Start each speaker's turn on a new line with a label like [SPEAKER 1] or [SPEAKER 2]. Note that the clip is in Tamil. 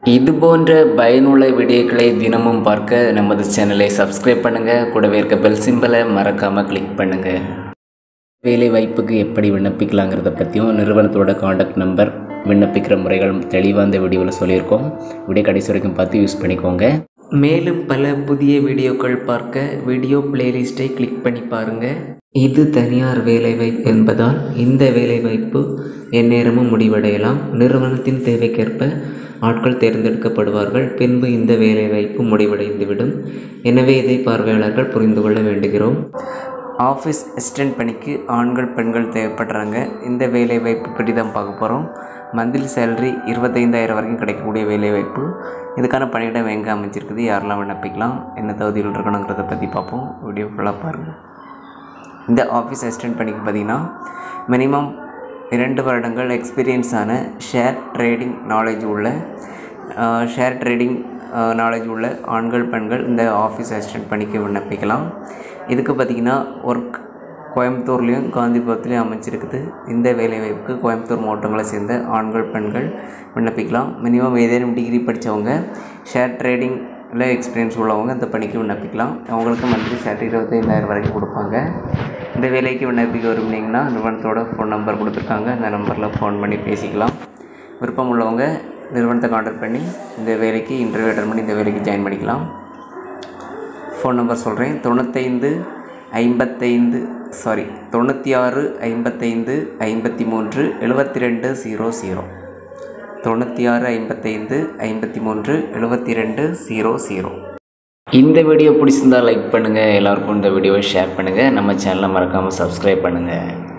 [SPEAKER 1] இது போன்ற பயனுள்ள வீடியோக்களை தினமும் பார்க்க நமது சேனலை சப்ஸ்கிரைப் பண்ணுங்கள் கூடவே இருக்க பெல் சிம்பலை மறக்காமல் கிளிக் பண்ணுங்கள் வேலை வாய்ப்புக்கு எப்படி விண்ணப்பிக்கலாங்கிறத பற்றியும் நிறுவனத்தோட காண்டாக்ட் நம்பர் விண்ணப்பிக்கிற முறைகள் தெளிவாக இந்த வீடியோவில் சொல்லியிருக்கோம் வீடியோ கடைசி வரைக்கும் பார்த்து யூஸ் பண்ணிக்கோங்க மேலும் பல புதிய வீடியோக்கள் பார்க்க வீடியோ பிளேலிஸ்ட்டை கிளிக் பண்ணி பாருங்கள் இது தனியார் வேலைவாய்ப்பு என்பதால் இந்த வேலைவாய்ப்பு எந்நேரமும் முடிவடையலாம் நிறுவனத்தின் தேவைக்கேற்ப ஆட்கள் தேர்ந்தெடுக்கப்படுவார்கள் பின்பு இந்த வேலைவாய்ப்பு முடிவடைந்துவிடும் எனவே இதை பார்வையாளர்கள் புரிந்து கொள்ள வேண்டுகிறோம் ஆஃபீஸ் அசிஸ்டன்ட் பணிக்கு ஆண்கள் பெண்கள் தேவைப்படுறாங்க இந்த வேலைவாய்ப்பு பற்றி தான் பார்க்க போகிறோம் மந்த்லி சேலரி இருபத்தைந்தாயிரம் வரைக்கும் கிடைக்கக்கூடிய வேலைவாய்ப்பு இதுக்கான பணியிடம் எங்கே அமைஞ்சிருக்குது யாரெல்லாம் விண்ணப்பிக்கலாம் என்ன தகுதிகள் இருக்கணுங்கிறத பற்றி பார்ப்போம் வீடியோ ஃபுல்லாக பாருங்கள் இந்த ஆஃபீஸ் அசிஸ்டன்ட் பணிக்கு பார்த்திங்கன்னா மினிமம் இரண்டு வருடங்கள் எக்ஸ்பீரியன்ஸான ஷேர் ட்ரேடிங் நாலேஜ் உள்ள ஷேர் ட்ரேடிங் நாலேஜ் உள்ள ஆண்கள் பெண்கள் இந்த ஆஃபீஸ் அசிஸ்டன்ட் பணிக்கு விண்ணப்பிக்கலாம் இதுக்கு பார்த்திங்கன்னா ஒர்க் கோயம்புத்தூர்லேயும் காந்திபுரத்துலேயும் அமைச்சிருக்குது இந்த வேலைவாய்ப்புக்கு கோயம்புத்தூர் மாவட்டங்களை சேர்ந்த ஆண்கள் பெண்கள் விண்ணப்பிக்கலாம் மினிமம் ஏதேனும் டிகிரி படித்தவங்க ஷேர் ட்ரேடிங்கில் எக்ஸ்பீரியன்ஸ் உள்ளவங்க இந்த பணிக்கு விண்ணப்பிக்கலாம் அவங்களுக்கு மந்த்லி சேலரி இருபத்தைந்தாயிரம் வரைக்கும் கொடுப்பாங்க இந்த வேலைக்கு விண்ணப்பிக்க விரும்புனீங்கன்னா நிறுவனத்தோட ஃபோன் நம்பர் கொடுத்துருக்காங்க அந்த நம்பரில் ஃபோன் பண்ணி பேசிக்கலாம் விருப்பம் உள்ளவங்க நிறுவனத்தை கான்டாக்ட் பண்ணி இந்த வேலைக்கு இன்டர்வியூ அட்டன் பண்ணி இந்த வேலைக்கு ஜாயின் பண்ணிக்கலாம் ஃபோன் நம்பர் சொல்கிறேன் தொண்ணூத்தைந்து ஐம்பத்தைந்து சாரி தொண்ணூற்றி ஆறு ஐம்பத்தைந்து ஐம்பத்தி மூன்று எழுபத்தி ரெண்டு ஜீரோ ஜீரோ தொண்ணூற்றி ஆறு ஐம்பத்தைந்து ஐம்பத்தி மூன்று எழுபத்தி ரெண்டு ஜீரோ ஜீரோ இந்த வீடியோ பிடிச்சிருந்தால் லைக் பண்ணுங்கள் எல்லாருக்கும் இந்த வீடியோவை ஷேர் பண்ணுங்கள் நம்ம சேனலை மறக்காமல் சப்ஸ்கிரைப் பண்ணுங்கள்